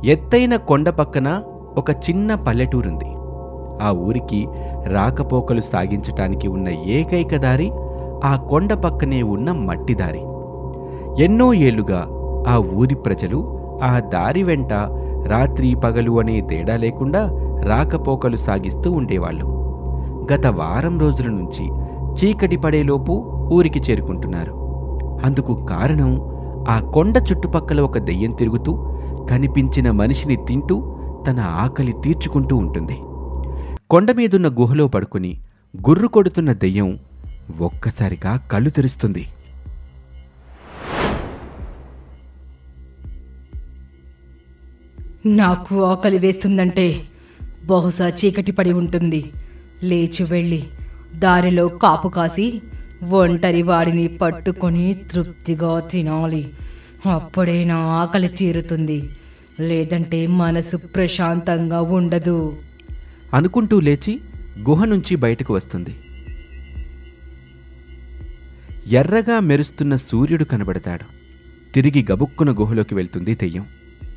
ఎత్తైన కొండ పక్కన ఒక చిన్న పల్లెటూరుంది ఆ ఊరికి రాకపోకలు సాగించటానికి ఉన్న ఏకైక దారి ఆ కొండ పక్కనే ఉన్న మట్టి దారి ఎన్నో ఏళ్లుగా ఆ ఊరి ప్రజలు ఆ దారి వెంట రాత్రి పగలు అనే తేడా లేకుండా రాకపోకలు సాగిస్తూ ఉండేవాళ్ళు గత వారం రోజుల నుంచి చీకటి పడేలోపు ఊరికి చేరుకుంటున్నారు అందుకు కారణం ఆ కొండ చుట్టుపక్కల ఒక దెయ్యం తిరుగుతూ కనిపించిన మనిషిని తింటూ తన ఆకలి తీర్చుకుంటూ ఉంటుంది కొండ మీదున్న గుహలో పడుకుని గుర్రు కొడుతున్న దెయ్యం ఒక్కసారిగా కళ్ళు తెరుస్తుంది నాకు ఆకలి వేస్తుందంటే బహుశా చీకటి పడి ఉంటుంది లేచి వెళ్ళి దారిలో కాపు కాసి ఒంటరి వాడిని పట్టుకొని తృప్తిగా తినాలి అప్పుడే నా ఆకలి తీరుతుంది లేదంటే మనసు ప్రశాంతంగా ఉండదు అనుకుంటూ లేచి గుహ నుంచి బయటకు వస్తుంది ఎర్రగా మెరుస్తున్న సూర్యుడు కనబడతాడు తిరిగి గబుక్కున గుహలోకి వెళ్తుంది దెయ్యం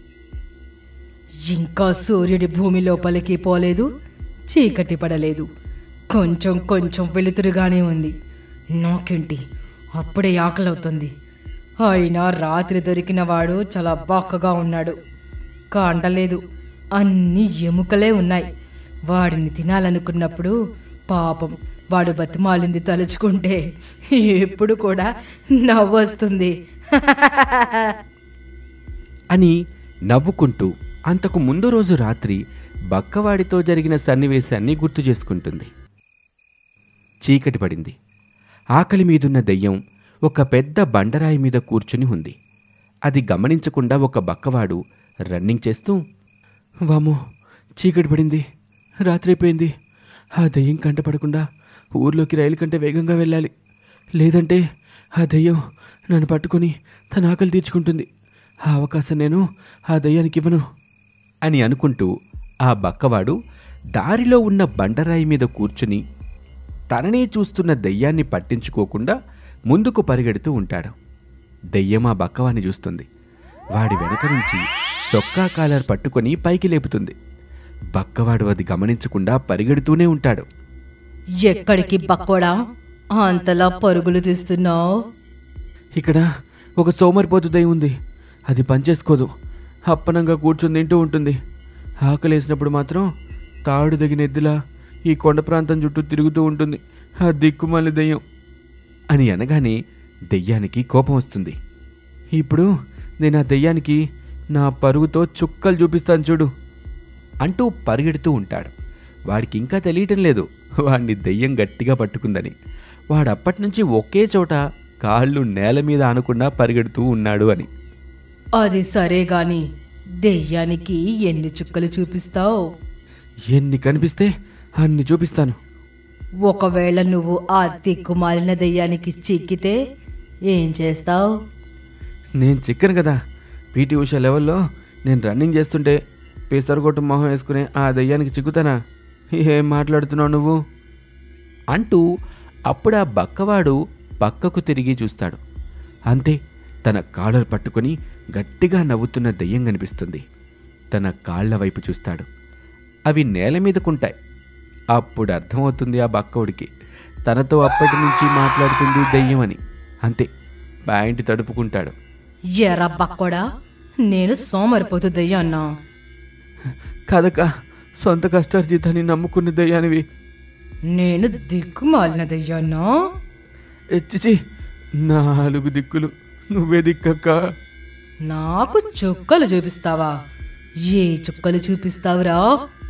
ఇంకా సూర్యుడి భూమి లోపలికి పోలేదు చీకటి పడలేదు కొంచెం కొంచెం వెలుతురుగానే ఉంది నాకేంటి అప్పుడే ఆకలవుతుంది అయినా రాత్రి దొరికిన వాడు చాలా బాక్కగా ఉన్నాడు కాండలేదు అన్ని ఎముకలే ఉన్నాయి వాడిని తినాలనుకున్నప్పుడు పాపం వాడు బతిమాలింది తలుచుకుంటే ఎప్పుడు కూడా నవ్వొస్తుంది అని నవ్వుకుంటూ అంతకు ముందు రోజు రాత్రి బక్కవాడితో జరిగిన సన్నివేశాన్ని గుర్తు చేసుకుంటుంది చీకటి పడింది ఆకలి మీదున్న దెయ్యం ఒక పెద్ద బండరాయి మీద కూర్చుని ఉంది అది గమనించకుండా ఒక బక్కవాడు రన్నింగ్ చేస్తూ వామో చీకటి పడింది రాత్రైపోయింది ఆ దెయ్యం కంటపడకుండా ఊర్లోకి రైలు కంటే వేగంగా వెళ్ళాలి లేదంటే ఆ దెయ్యం నన్ను పట్టుకొని తన ఆకలి తీర్చుకుంటుంది ఆ అవకాశం నేను ఆ దయ్యానికి ఇవ్వను అని అనుకుంటూ ఆ బక్కవాడు దారిలో ఉన్న బండరాయి మీద కూర్చుని తననే చూస్తున్న దెయ్యాన్ని పట్టించుకోకుండా ముందుకు పరిగెడుతూ ఉంటాడు దెయ్యం ఆ బక్కవాన్ని చూస్తుంది వాడి వెనక నుంచి చొక్కా కాలర్ పట్టుకొని పైకి లేపుతుంది బక్కవాడు అది గమనించకుండా పరిగెడుతూనే ఉంటాడు ఎక్కడికి బక్కోడా అంతలా పరుగులు తీస్తున్నావు ఇక్కడ ఒక సోమరిపోతు దయ్యం ఉంది అది పనిచేసుకోదు అప్పనంగా కూర్చుని తింటూ ఉంటుంది ఆకలేసినప్పుడు మాత్రం తాడు తగిన ఎద్దులా ఈ కొండ ప్రాంతం చుట్టూ తిరుగుతూ ఉంటుంది ఆ దిక్కుమాలి దెయ్యం అని అనగానే దెయ్యానికి కోపం వస్తుంది ఇప్పుడు నేను ఆ దెయ్యానికి నా పరుగుతో చుక్కలు చూపిస్తాను చూడు అంటూ పరిగెడుతూ ఉంటాడు వాడికి ఇంకా తెలియటం లేదు వాడిని దెయ్యం గట్టిగా పట్టుకుందని వాడు అప్పటి నుంచి ఒకే చోట కాళ్ళు నేల మీద ఆనకుండా పరిగెడుతూ ఉన్నాడు అని అది సరే గాని దెయ్యానికి ఎన్ని చుక్కలు చూపిస్తావు ఎన్ని కనిపిస్తే అన్ని చూపిస్తాను ఒకవేళ నువ్వు ఆ దిక్కుమాలిన దెయ్యానికి చిక్కితే ఏం చేస్తావు నేను చిక్కను కదా పీటీ ఉషా లెవెల్లో నేను రన్నింగ్ చేస్తుంటే పేసరగొట్టు మొహం వేసుకునే ఆ దయ్యానికి చిక్కుతానా ఏం మాట్లాడుతున్నావు నువ్వు అంటూ అప్పుడు ఆ బక్కవాడు పక్కకు తిరిగి చూస్తాడు అంతే తన కాలర్ పట్టుకొని గట్టిగా నవ్వుతున్న దెయ్యం కనిపిస్తుంది తన కాళ్ల వైపు చూస్తాడు అవి నేల మీదకుంటాయి అప్పుడు అర్థమవుతుంది ఆ బక్కవుడికి తనతో అప్పటి నుంచి మాట్లాడుతుంది దెయ్యం అని అంతే ప్యాంటు తడుపుకుంటాడు ఎరా బక్కోడా నేను సోమరిపోతు దెయ్యాన్నా కదక సొంత కష్టార్జితాన్ని నమ్ముకున్న దయ్యానివి నేను దిక్కుమాలిన దెయ్యాన్నా ఎచ్చిచి నాలుగు దిక్కులు నువ్వే దిక్కక్క నాకు చుక్కలు చూపిస్తావా ఏ చుక్కలు చూపిస్తావురా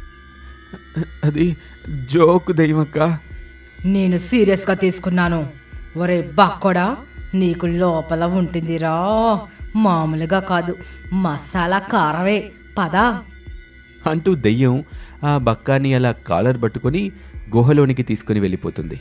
అది జోకు దయ్యమక్క నేను సీరియస్గా తీసుకున్నాను ఒరే బాక్కోడా నీకు లోపల ఉంటుందిరా మామూలుగా కాదు మసాలా కారమే పదా అంటూ దెయ్యం ఆ బక్కాని అలా కాలర్ పట్టుకొని గుహలోనికి తీసుకుని వెళ్ళిపోతుంది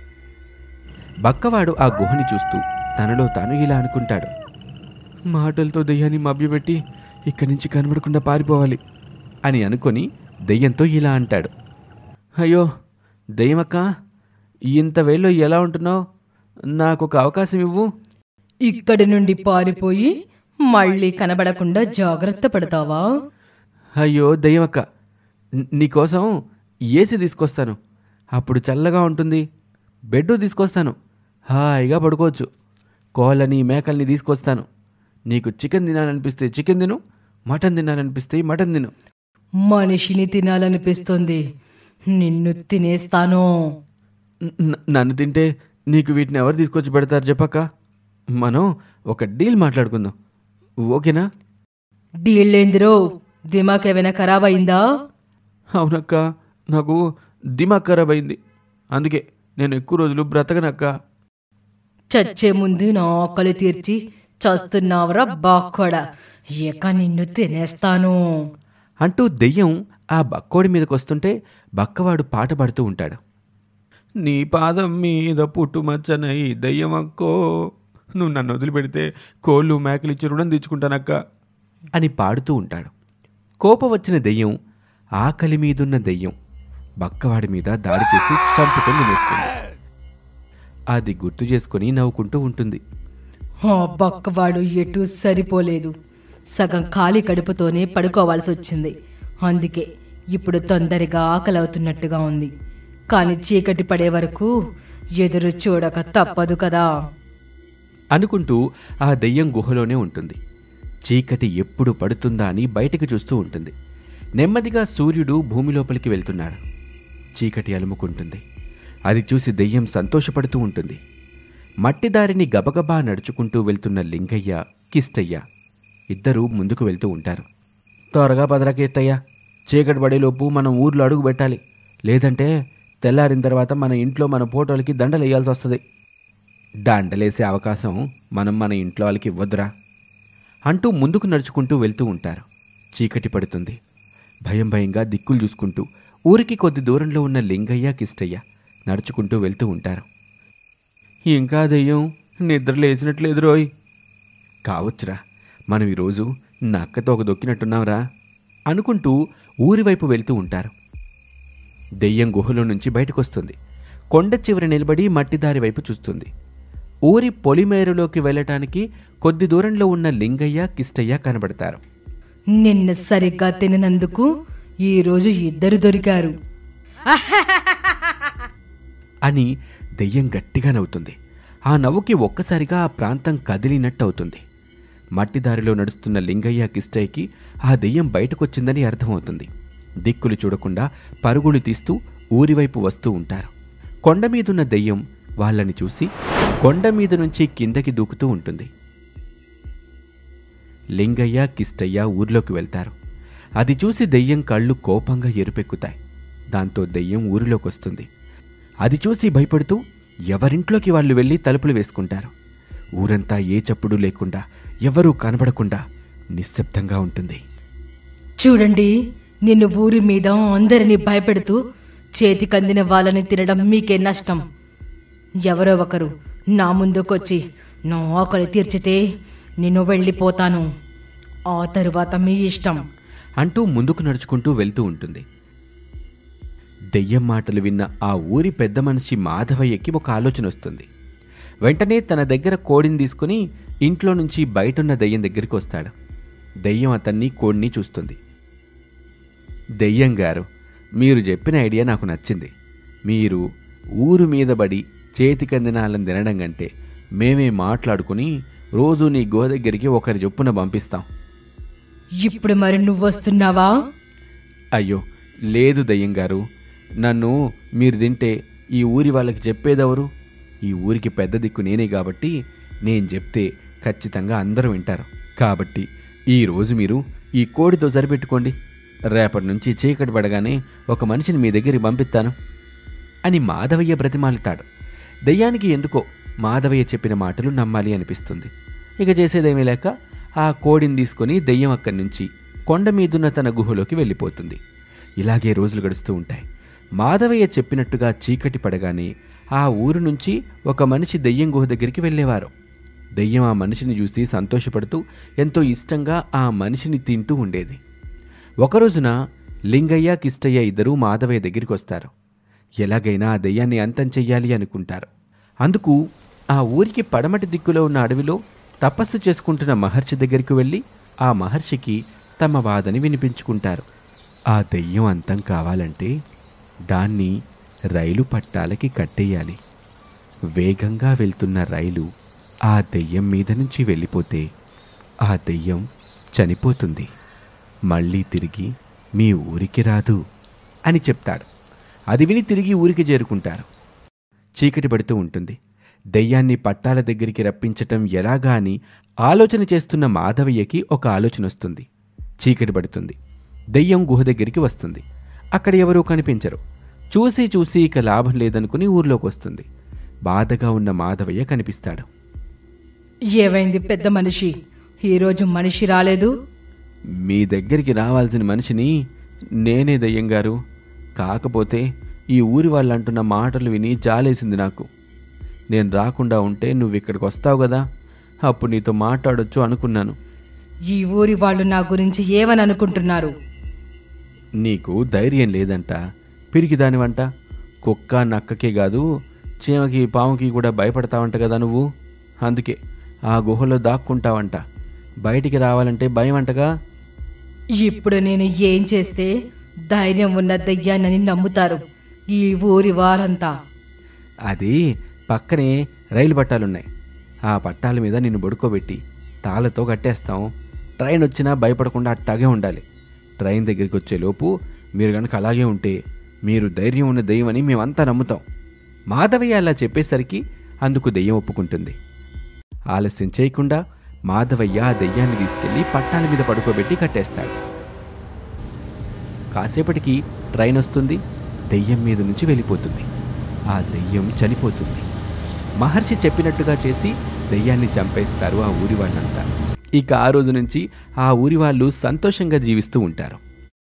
బక్కవాడు ఆ గుహని చూస్తూ తనలో తాను ఇలా అనుకుంటాడు మాటలతో దెయ్యాన్ని మభ్యపెట్టి ఇక్కడి నుంచి కనబడకుండా పారిపోవాలి అని అనుకొని దెయ్యంతో ఇలా అంటాడు అయ్యో దెయ్యమక్క ఇంత వేలో ఎలా ఉంటున్నావు నాకు ఒక అవకాశం ఇవ్వు ఇక్కడి నుండి పారిపోయి మళ్ళీ కనబడకుండా జాగ్రత్త పడతావా అయ్యో దయ్యమక్క న- నీకోసం ఏసీ తీసుకొస్తాను అప్పుడు చల్లగా ఉంటుంది బెడ్ తీసుకొస్తాను హాయిగా పడుకోవచ్చు కోళ్ళని మేకల్ని తీసుకొస్తాను నీకు చికెన్ తినాలనిపిస్తే చికెన్ తిను మటన్ తినాలనిపిస్తే మటన్ తిను మనిషిని తినాలనిపిస్తుంది నిన్ను తినేస్తాను న- న- నన్ను తింటే నీకు వీటిని ఎవరు తీసుకొచ్చి పెడతారు చెప్పక్క మనం ఒక డీల్ మాట్లాడుకుందాం ఓకేనా డీళ్ళేందిరో దిమాక్ ఏమైనా ఖరాబ్ అయిందా అవునక్క నాకు దిమాగ్ ఖరాబ్ అయింది అందుకే నేను ఎక్కువ రోజులు బ్రతకనక్క చచ్చే ముందు నా ఆకలి తీర్చి చస్తున్నావురా బాక్కడా ఇక నిన్ను తినేస్తాను అంటూ దెయ్యం ఆ బక్కోడి మీదకి వస్తుంటే బక్కవాడు పాట పాడుతూ ఉంటాడు నీ పాదం మీద పుట్టుమచ్చనై దెయ్యం అక్కో నువ్వు నన్ను వదిలిపెడితే కోళ్ళు మేకలు ఇచ్చి రుణం తెచ్చుకుంటానక్క అని పాడుతూ ఉంటాడు కోపం వచ్చిన దెయ్యం ఆకలి మీదున్న దెయ్యం బక్కవాడి మీద దాడి చేసి చంపుకొని తినేస్తుంది అది గుర్తు చేసుకొని నవ్వుకుంటూ ఉంటుంది ఆ బక్కవాడు ఎటు సరిపోలేదు సగం ఖాళీ కడుపుతోనే పడుకోవాల్సి వచ్చింది అందుకే ఇప్పుడు తొందరగా ఆకలి అవుతున్నట్టుగా ఉంది కానీ చీకటి పడే వరకు ఎదురు చూడక తప్పదు కదా అనుకుంటూ ఆ దెయ్యం గుహలోనే ఉంటుంది చీకటి ఎప్పుడు పడుతుందా అని బయటికి చూస్తూ ఉంటుంది నెమ్మదిగా సూర్యుడు భూమి లోపలికి వెళ్తున్నాడు చీకటి అలుముకుంటుంది అది చూసి దెయ్యం సంతోషపడుతూ ఉంటుంది మట్టి దారిని గబగబా నడుచుకుంటూ వెళ్తున్న లింగయ్య కిష్టయ్య ఇద్దరూ ముందుకు వెళ్తూ ఉంటారు త్వరగా పదరా కీర్తయ్య చీకటి పడేలోపు మనం ఊర్లో అడుగు పెట్టాలి లేదంటే తెల్లారిన తర్వాత మన ఇంట్లో మన ఫోటోలకి దండలు వేయాల్సి వస్తుంది దండలేసే అవకాశం మనం మన ఇంట్లో వాళ్ళకి ఇవ్వద్దురా అంటూ ముందుకు నడుచుకుంటూ వెళ్తూ ఉంటారు చీకటి పడుతుంది భయం భయంగా దిక్కులు చూసుకుంటూ ఊరికి కొద్ది దూరంలో ఉన్న లింగయ్య కిష్టయ్య నడుచుకుంటూ వెళ్తూ ఉంటారు ఇంకా దెయ్యం నిద్ర లేచినట్లేదు రోయ్ కావచ్చురా మనం ఈరోజు నక్కతో ఒక దొక్కినట్టున్నాంరా అనుకుంటూ ఊరి వైపు వెళ్తూ ఉంటారు దెయ్యం గుహలో నుంచి బయటకొస్తుంది కొండ చివరి నిలబడి మట్టిదారి వైపు చూస్తుంది ఊరి పొలిమేరులోకి వెళ్ళటానికి కొద్ది దూరంలో ఉన్న లింగయ్య కిష్టయ్య కనబడతారు నిన్ను సరిగ్గా తిననందుకు ఈరోజు ఇద్దరు దొరికారు అని దెయ్యం గట్టిగా నవ్వుతుంది ఆ నవ్వుకి ఒక్కసారిగా ఆ ప్రాంతం కదిలినట్టు అవుతుంది మట్టిదారిలో నడుస్తున్న లింగయ్య కిష్టయ్యకి ఆ దెయ్యం బయటకొచ్చిందని అర్థమవుతుంది దిక్కులు చూడకుండా పరుగులు తీస్తూ ఊరివైపు వస్తూ ఉంటారు కొండ మీదున్న దెయ్యం వాళ్ళని చూసి కొండ మీద నుంచి కిందకి దూకుతూ ఉంటుంది లింగయ్య కిష్టయ్య ఊర్లోకి వెళ్తారు అది చూసి దెయ్యం కళ్ళు కోపంగా ఎరుపెక్కుతాయి దాంతో దెయ్యం ఊరిలోకి వస్తుంది అది చూసి భయపడుతూ ఎవరింట్లోకి వాళ్ళు వెళ్ళి తలుపులు వేసుకుంటారు ఊరంతా ఏ చప్పుడు లేకుండా ఎవరూ కనబడకుండా నిశ్శబ్దంగా ఉంటుంది చూడండి నిన్ను ఊరి మీద అందరినీ భయపెడుతూ చేతికందిన వాళ్ళని తినడం మీకే నష్టం ఎవరో ఒకరు నా ముందుకొచ్చి నా ఆకలి తీర్చితే నేను వెళ్ళిపోతాను ఆ తరువాత మీ ఇష్టం అంటూ ముందుకు నడుచుకుంటూ వెళ్తూ ఉంటుంది దెయ్యం మాటలు విన్న ఆ ఊరి పెద్ద మనిషి మాధవయ్యకి ఒక ఆలోచన వస్తుంది వెంటనే తన దగ్గర కోడిని తీసుకుని ఇంట్లో నుంచి బయటున్న దెయ్యం దగ్గరికి వస్తాడు దెయ్యం అతన్ని కోడిని చూస్తుంది దెయ్యం గారు మీరు చెప్పిన ఐడియా నాకు నచ్చింది మీరు ఊరు మీద పడి చేతికందినాలను తినడం కంటే మేమే మాట్లాడుకుని రోజు నీ గోద దగ్గరికి ఒకరి చొప్పున పంపిస్తాం ఇప్పుడు మరి నువ్వు వస్తున్నావా అయ్యో లేదు దయ్యం గారు నన్ను మీరు తింటే ఈ ఊరి వాళ్ళకి చెప్పేదెవరు ఈ ఊరికి పెద్ద దిక్కు నేనే కాబట్టి నేను చెప్తే ఖచ్చితంగా అందరూ వింటారు కాబట్టి ఈ రోజు మీరు ఈ కోడితో సరిపెట్టుకోండి రేపటి నుంచి చీకటి పడగానే ఒక మనిషిని మీ దగ్గరికి పంపిస్తాను అని మాధవయ్య బ్రతిమాలుతాడు దయ్యానికి ఎందుకో మాధవయ్య చెప్పిన మాటలు నమ్మాలి అనిపిస్తుంది ఇక చేసేదేమీ లేక ఆ కోడిని తీసుకొని దెయ్యం అక్కడి నుంచి కొండ మీదున్న తన గుహలోకి వెళ్ళిపోతుంది ఇలాగే రోజులు గడుస్తూ ఉంటాయి మాధవయ్య చెప్పినట్టుగా చీకటి పడగానే ఆ ఊరు నుంచి ఒక మనిషి దెయ్యం గుహ దగ్గరికి వెళ్ళేవారు దెయ్యం ఆ మనిషిని చూసి సంతోషపడుతూ ఎంతో ఇష్టంగా ఆ మనిషిని తింటూ ఉండేది ఒకరోజున లింగయ్య కిష్టయ్య ఇద్దరూ మాధవయ్య దగ్గరికి వస్తారు ఎలాగైనా ఆ దెయ్యాన్ని అంతం చెయ్యాలి అనుకుంటారు అందుకు ఆ ఊరికి పడమటి దిక్కులో ఉన్న అడవిలో తపస్సు చేసుకుంటున్న మహర్షి దగ్గరికి వెళ్ళి ఆ మహర్షికి తమ బాధని వినిపించుకుంటారు ఆ దెయ్యం అంతం కావాలంటే దాన్ని రైలు పట్టాలకి కట్టేయాలి వేగంగా వెళ్తున్న రైలు ఆ దెయ్యం మీద నుంచి వెళ్ళిపోతే ఆ దెయ్యం చనిపోతుంది మళ్ళీ తిరిగి మీ ఊరికి రాదు అని చెప్తాడు అది విని తిరిగి ఊరికి చేరుకుంటారు చీకటి పడుతూ ఉంటుంది దెయ్యాన్ని పట్టాల దగ్గరికి రప్పించటం ఎలాగా అని ఆలోచన చేస్తున్న మాధవయ్యకి ఒక ఆలోచన వస్తుంది చీకటి పడుతుంది దెయ్యం గుహ దగ్గరికి వస్తుంది అక్కడ ఎవరూ కనిపించరు చూసి చూసి ఇక లాభం లేదనుకుని ఊర్లోకి వస్తుంది బాధగా ఉన్న మాధవయ్య కనిపిస్తాడు ఏమైంది పెద్ద మనిషి ఈరోజు మనిషి రాలేదు మీ దగ్గరికి రావాల్సిన మనిషిని నేనే దయ్యం గారు కాకపోతే ఈ ఊరి వాళ్ళు అంటున్న మాటలు విని జాలేసింది నాకు నేను రాకుండా ఉంటే నువ్వు ఇక్కడికి వస్తావు కదా అప్పుడు నీతో మాట్లాడొచ్చు అనుకున్నాను ఈ ఊరి వాళ్ళు నా గురించి ఏమని అనుకుంటున్నారు నీకు ధైర్యం లేదంట పిరికి దానివంట కుక్క నక్కకే కాదు చీమకి పాముకి కూడా భయపడతావంట కదా నువ్వు అందుకే ఆ గుహలో దాక్కుంటావంట బయటికి రావాలంటే భయం అంటగా ఇప్పుడు నేను ఏం చేస్తే ధైర్యం ఉన్న దయ్యాన్నని నమ్ముతారు ఈ ఊరి వారంతా అది పక్కనే రైలు పట్టాలున్నాయి ఆ పట్టాల మీద నిన్ను పడుకోబెట్టి తాళ్ళతో కట్టేస్తాం ట్రైన్ వచ్చినా భయపడకుండా అట్టాగే ఉండాలి ట్రైన్ దగ్గరికి వచ్చేలోపు మీరు కనుక అలాగే ఉంటే మీరు ధైర్యం ఉన్న దెయ్యం అని మేమంతా నమ్ముతాం మాధవయ్య అలా చెప్పేసరికి అందుకు దెయ్యం ఒప్పుకుంటుంది ఆలస్యం చేయకుండా మాధవయ్య ఆ దెయ్యాన్ని తీసుకెళ్లి పట్టాల మీద పడుకోబెట్టి కట్టేస్తాడు కాసేపటికి ట్రైన్ వస్తుంది దెయ్యం మీద నుంచి వెళ్ళిపోతుంది ఆ దెయ్యం చనిపోతుంది మహర్షి చెప్పినట్టుగా చేసి దెయ్యాన్ని చంపేస్తారు ఆ ఊరి వాళ్ళంతా ఇక ఆ రోజు నుంచి ఆ ఊరి వాళ్ళు సంతోషంగా జీవిస్తూ ఉంటారు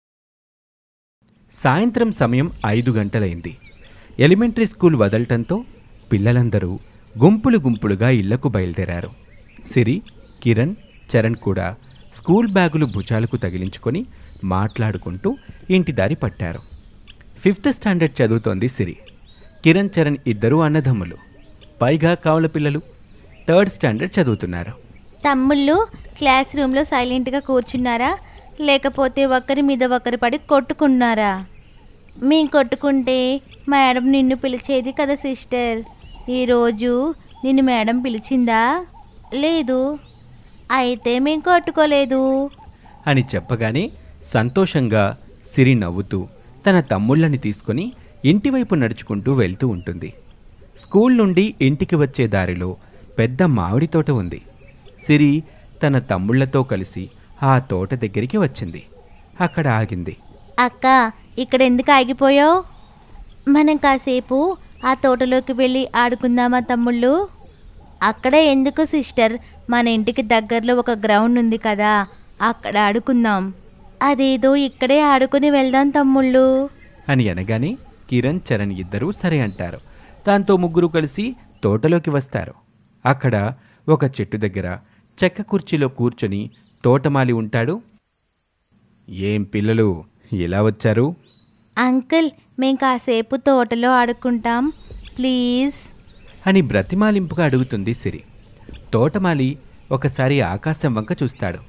సాయంత్రం సమయం ఐదు గంటలైంది ఎలిమెంటరీ స్కూల్ వదలటంతో పిల్లలందరూ గుంపులు గుంపులుగా ఇళ్లకు బయలుదేరారు సిరి కిరణ్ చరణ్ కూడా స్కూల్ బ్యాగులు భుజాలకు తగిలించుకొని మాట్లాడుకుంటూ ఇంటి దారి పట్టారు ఫిఫ్త్ స్టాండర్డ్ చదువుతోంది సిరి కిరణ్ చరణ్ ఇద్దరూ అన్నదమ్ములు పైగా కావుల పిల్లలు థర్డ్ స్టాండర్డ్ చదువుతున్నారు తమ్ముళ్ళు క్లాస్ రూమ్లో సైలెంట్గా కూర్చున్నారా లేకపోతే ఒకరి మీద ఒకరు పడి కొట్టుకున్నారా మేం కొట్టుకుంటే మేడం నిన్ను పిలిచేది కదా సిస్టర్ ఈరోజు నిన్ను మేడం పిలిచిందా లేదు అయితే మేం కొట్టుకోలేదు అని చెప్పగానే సంతోషంగా సిరి నవ్వుతూ తన తమ్ముళ్ళని తీసుకొని ఇంటివైపు నడుచుకుంటూ వెళ్తూ ఉంటుంది స్కూల్ నుండి ఇంటికి వచ్చే దారిలో పెద్ద మామిడి తోట ఉంది సిరి తన తమ్ముళ్లతో కలిసి ఆ తోట దగ్గరికి వచ్చింది అక్కడ ఆగింది అక్క ఇక్కడ ఎందుకు ఆగిపోయావు మనం కాసేపు ఆ తోటలోకి వెళ్ళి ఆడుకుందామా తమ్ముళ్ళు అక్కడ ఎందుకు సిస్టర్ మన ఇంటికి దగ్గరలో ఒక గ్రౌండ్ ఉంది కదా అక్కడ ఆడుకుందాం అదేదో ఇక్కడే ఆడుకుని వెళ్దాం తమ్ముళ్ళు అని అనగానే కిరణ్ చరణ్ ఇద్దరూ సరే అంటారు దాంతో ముగ్గురు కలిసి తోటలోకి వస్తారు అక్కడ ఒక చెట్టు దగ్గర చెక్క కుర్చీలో కూర్చొని తోటమాలి ఉంటాడు ఏం పిల్లలు ఇలా వచ్చారు అంకుల్ మేం కాసేపు తోటలో ఆడుకుంటాం ప్లీజ్ అని బ్రతిమాలింపుగా అడుగుతుంది సిరి తోటమాలి ఒకసారి ఆకాశం వంక చూస్తాడు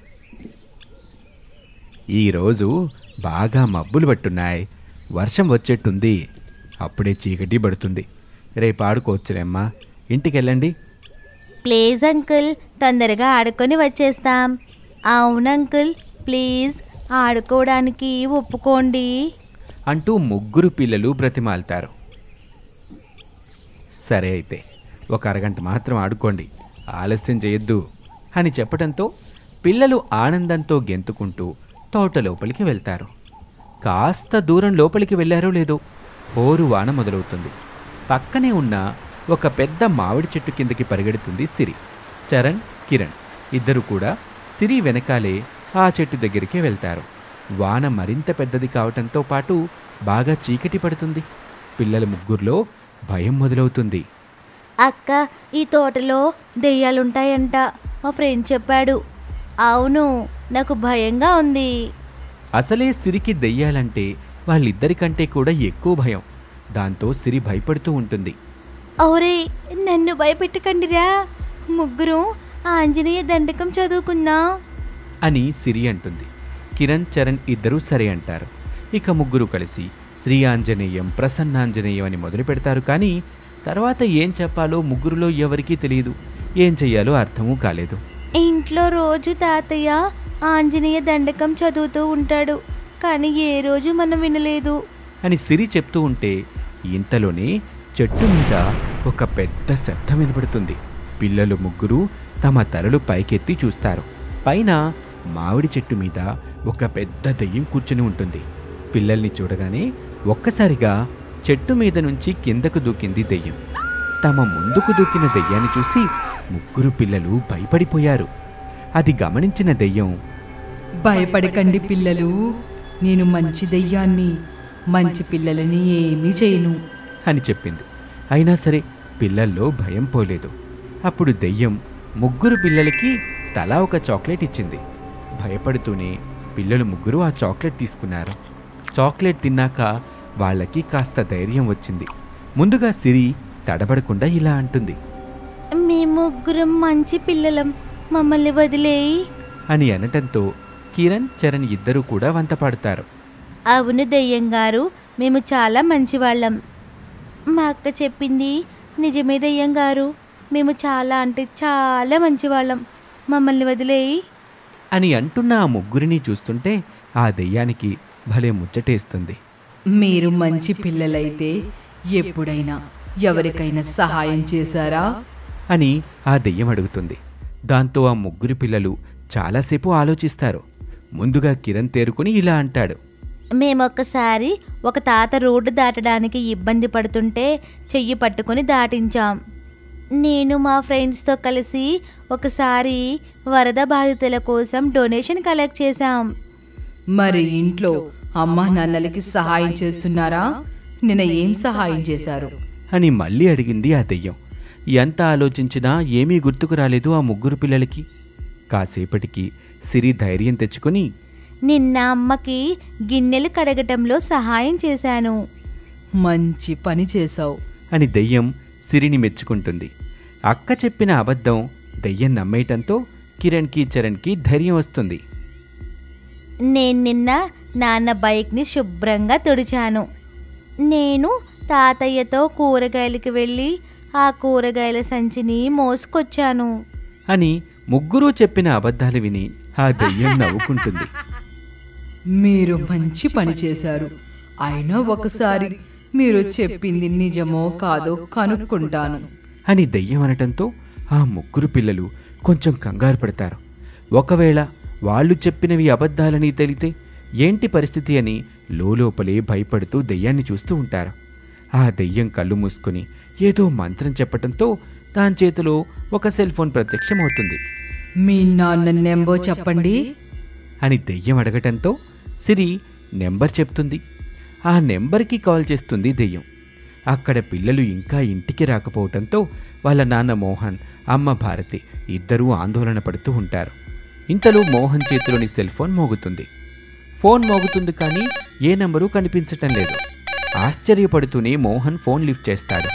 ఈరోజు బాగా మబ్బులు పట్టున్నాయి వర్షం వచ్చేట్టుంది అప్పుడే చీకటి పడుతుంది రేపు ఆడుకోవచ్చులేమ్మా ఇంటికెళ్ళండి ప్లీజ్ అంకుల్ తొందరగా ఆడుకొని వచ్చేస్తాం అవును అంకుల్ ప్లీజ్ ఆడుకోవడానికి ఒప్పుకోండి అంటూ ముగ్గురు పిల్లలు బ్రతిమాలుతారు సరే అయితే ఒక అరగంట మాత్రం ఆడుకోండి ఆలస్యం చేయొద్దు అని చెప్పడంతో పిల్లలు ఆనందంతో గెంతుకుంటూ తోట లోపలికి వెళ్తారు కాస్త దూరం లోపలికి వెళ్ళారో లేదో హోరు వాన మొదలవుతుంది పక్కనే ఉన్న ఒక పెద్ద మామిడి చెట్టు కిందకి పరిగెడుతుంది సిరి చరణ్ కిరణ్ ఇద్దరు కూడా సిరి వెనకాలే ఆ చెట్టు దగ్గరికి వెళ్తారు వాన మరింత పెద్దది కావటంతో పాటు బాగా చీకటి పడుతుంది పిల్లల ముగ్గురులో భయం మొదలవుతుంది అక్క ఈ తోటలో దెయ్యాలుంటాయంట మా ఫ్రెండ్ చెప్పాడు అవును నాకు భయంగా ఉంది అసలే సిరికి దెయ్యాలంటే వాళ్ళిద్దరికంటే కూడా ఎక్కువ భయం దాంతో సిరి భయపడుతూ ఉంటుంది ఓరే నన్ను భయపెట్టకండిరా ముగ్గురు ఆంజనేయ దండకం చదువుకుందాం అని సిరి అంటుంది కిరణ్ చరణ్ ఇద్దరూ సరే అంటారు ఇక ముగ్గురు కలిసి శ్రీ ఆంజనేయం ప్రసన్నాంజనేయం అని మొదలు పెడతారు కానీ తర్వాత ఏం చెప్పాలో ముగ్గురులో ఎవరికీ తెలియదు ఏం చెయ్యాలో అర్థమూ కాలేదు ఇంట్లో రోజు తాతయ్య ఆంజనేయ దండకం చదువుతూ ఉంటాడు కానీ ఏ రోజు మనం వినలేదు అని సిరి చెప్తూ ఉంటే ఇంతలోనే చెట్టు మీద ఒక పెద్ద శబ్దం వినపడుతుంది పిల్లలు ముగ్గురు తమ తలలు పైకెత్తి చూస్తారు పైన మామిడి చెట్టు మీద ఒక పెద్ద దెయ్యం కూర్చుని ఉంటుంది పిల్లల్ని చూడగానే ఒక్కసారిగా చెట్టు మీద నుంచి కిందకు దూకింది దెయ్యం తమ ముందుకు దూకిన దెయ్యాన్ని చూసి ముగ్గురు పిల్లలు భయపడిపోయారు అది గమనించిన దెయ్యం భయపడకండి పిల్లలు నేను మంచి దెయ్యాన్ని మంచి పిల్లలని ఏమీ చేయను అని చెప్పింది అయినా సరే పిల్లల్లో భయం పోలేదు అప్పుడు దెయ్యం ముగ్గురు పిల్లలకి తలా ఒక చాక్లెట్ ఇచ్చింది భయపడుతూనే పిల్లలు ముగ్గురు ఆ చాక్లెట్ తీసుకున్నారు చాక్లెట్ తిన్నాక వాళ్ళకి కాస్త ధైర్యం వచ్చింది ముందుగా సిరి తడబడకుండా ఇలా అంటుంది మీ ముగ్గురం మంచి పిల్లలం మమ్మల్ని వదిలేయి అని అనటంతో కిరణ్ చరణ్ ఇద్దరూ కూడా వంత పాడుతారు అవును దెయ్యం గారు మేము చాలా మంచివాళ్ళం మా అక్క చెప్పింది నిజమే దెయ్యం గారు మేము చాలా అంటే చాలా మంచివాళ్ళం మమ్మల్ని వదిలేయి అని అంటున్న ఆ ముగ్గురిని చూస్తుంటే ఆ దెయ్యానికి భలే ముచ్చటేస్తుంది మీరు మంచి పిల్లలైతే ఎప్పుడైనా ఎవరికైనా సహాయం చేశారా అని ఆ దెయ్యం అడుగుతుంది దాంతో ఆ ముగ్గురు పిల్లలు చాలాసేపు ఆలోచిస్తారు ముందుగా కిరణ్ తేరుకుని ఇలా అంటాడు మేమొక్కసారి ఒక తాత రోడ్డు దాటడానికి ఇబ్బంది పడుతుంటే చెయ్యి పట్టుకొని దాటించాం నేను మా ఫ్రెండ్స్తో కలిసి ఒకసారి వరద బాధితుల కోసం డొనేషన్ కలెక్ట్ చేశాం మరి ఇంట్లో అమ్మా నాన్నలకి సహాయం చేస్తున్నారా నిన్న ఏం సహాయం చేశారు అని మళ్ళీ అడిగింది ఆ దెయ్యం ఎంత ఆలోచించినా ఏమీ గుర్తుకు రాలేదు ఆ ముగ్గురు పిల్లలకి కాసేపటికి సిరి ధైర్యం తెచ్చుకొని నిన్న అమ్మకి గిన్నెలు కడగటంలో సహాయం చేశాను మంచి పని చేశావు అని దెయ్యం సిరిని మెచ్చుకుంటుంది అక్క చెప్పిన అబద్ధం దెయ్యం నమ్మేయటంతో కిరణ్కి చరణ్కి ధైర్యం వస్తుంది నేను నిన్న నాన్న బైక్ని శుభ్రంగా తుడిచాను నేను తాతయ్యతో కూరగాయలకి వెళ్ళి ఆ కూరగాయల సంచిని మోసుకొచ్చాను అని ముగ్గురూ చెప్పిన అబద్ధాలు విని ఆ దెయ్యం నవ్వుకుంటుంది మీరు మంచి పని చేశారు అయినా ఒకసారి మీరు చెప్పింది నిజమో కాదో కనుక్కుంటాను అని దెయ్యం అనటంతో ఆ ముగ్గురు పిల్లలు కొంచెం కంగారు పడతారు ఒకవేళ వాళ్ళు చెప్పినవి అబద్ధాలని తెలితే ఏంటి పరిస్థితి అని లోపలే భయపడుతూ దెయ్యాన్ని చూస్తూ ఉంటారు ఆ దెయ్యం కళ్ళు మూసుకొని ఏదో మంత్రం చెప్పటంతో దాని చేతిలో ఒక సెల్ ఫోన్ ప్రత్యక్షమవుతుంది మీ నాన్న నెంబో చెప్పండి అని దెయ్యం అడగటంతో సిరి నెంబర్ చెప్తుంది ఆ నెంబర్కి కాల్ చేస్తుంది దెయ్యం అక్కడ పిల్లలు ఇంకా ఇంటికి రాకపోవటంతో వాళ్ళ నాన్న మోహన్ అమ్మ భారతి ఇద్దరూ ఆందోళన పడుతూ ఉంటారు ఇంతలో మోహన్ చేతిలోని సెల్ ఫోన్ మోగుతుంది ఫోన్ మోగుతుంది కానీ ఏ నెంబరు కనిపించటం లేదు ఆశ్చర్యపడుతూనే మోహన్ ఫోన్ లిఫ్ట్ చేస్తాడు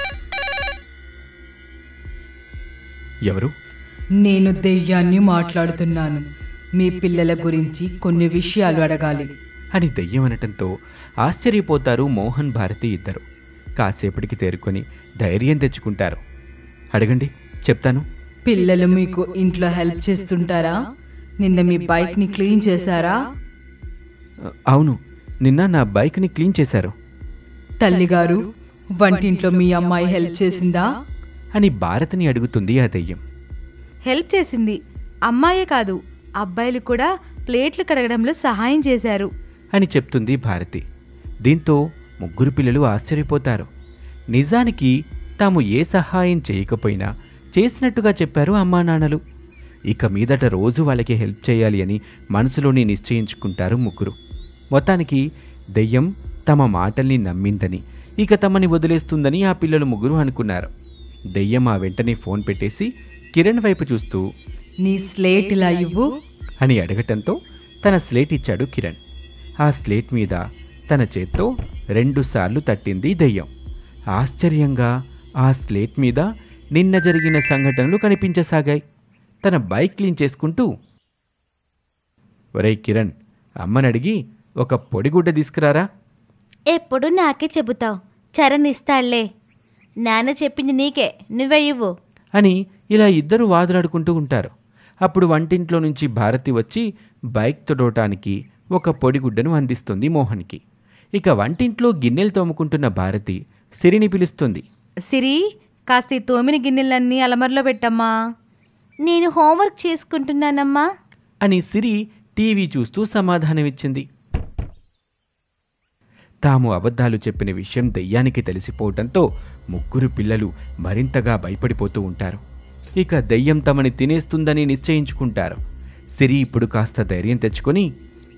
ఎవరు నేను దెయ్యాన్ని మాట్లాడుతున్నాను మీ పిల్లల గురించి కొన్ని విషయాలు అడగాలి అని దెయ్యం అనటంతో ఆశ్చర్యపోతారు మోహన్ భారతి ఇద్దరు కాసేపటికి తేరుకొని ధైర్యం తెచ్చుకుంటారు అడగండి చెప్తాను పిల్లలు మీకు ఇంట్లో హెల్ప్ చేస్తుంటారా నిన్న మీ బైక్ని క్లీన్ చేశారా అవును నిన్న నా బైక్ని క్లీన్ చేశారు తల్లిగారు వంటింట్లో మీ అమ్మాయి హెల్ప్ చేసిందా అని భారతిని అడుగుతుంది ఆ దెయ్యం హెల్ప్ చేసింది అమ్మాయే కాదు అబ్బాయిలు కూడా ప్లేట్లు కడగడంలో సహాయం చేశారు అని చెప్తుంది భారతి దీంతో ముగ్గురు పిల్లలు ఆశ్చర్యపోతారు నిజానికి తాము ఏ సహాయం చేయకపోయినా చేసినట్టుగా చెప్పారు అమ్మా నాన్నలు ఇక మీదట రోజు వాళ్ళకి హెల్ప్ చేయాలి అని మనసులోనే నిశ్చయించుకుంటారు ముగ్గురు మొత్తానికి దెయ్యం తమ మాటల్ని నమ్మిందని ఇక తమని వదిలేస్తుందని ఆ పిల్లలు ముగ్గురు అనుకున్నారు దెయ్యం ఆ వెంటనే ఫోన్ పెట్టేసి కిరణ్ వైపు చూస్తూ నీ స్లేట్ ఇలా ఇవ్వు అని అడగటంతో తన స్లేట్ ఇచ్చాడు కిరణ్ ఆ స్లేట్ మీద తన చేత్తో రెండుసార్లు తట్టింది దెయ్యం ఆశ్చర్యంగా ఆ స్లేట్ మీద నిన్న జరిగిన సంఘటనలు కనిపించసాగాయి తన బైక్ క్లీన్ చేసుకుంటూ ఒరేయ్ కిరణ్ అమ్మని అడిగి ఒక పొడిగుడ్డ తీసుకురారా ఎప్పుడు నాకే చెబుతావు చరణ్ ఇస్తాడులే నాన్న చెప్పింది నీకే నువ్వే ఇవ్వు అని ఇలా ఇద్దరు వాదులాడుకుంటూ ఉంటారు అప్పుడు వంటింట్లో నుంచి భారతి వచ్చి బైక్ తొడవటానికి ఒక పొడిగుడ్డను అందిస్తుంది మోహన్కి ఇక వంటింట్లో గిన్నెలు తోముకుంటున్న భారతి సిరిని పిలుస్తుంది సిరి కాస్త ఈ తోమిన గిన్నెలన్నీ అలమరలో పెట్టమ్మా నేను హోంవర్క్ చేసుకుంటున్నానమ్మా అని సిరి టీవీ చూస్తూ సమాధానమిచ్చింది తాము అబద్ధాలు చెప్పిన విషయం దెయ్యానికి తెలిసిపోవటంతో ముగ్గురు పిల్లలు మరింతగా భయపడిపోతూ ఉంటారు ఇక దెయ్యం తమని తినేస్తుందని నిశ్చయించుకుంటారు సిరి ఇప్పుడు కాస్త ధైర్యం తెచ్చుకొని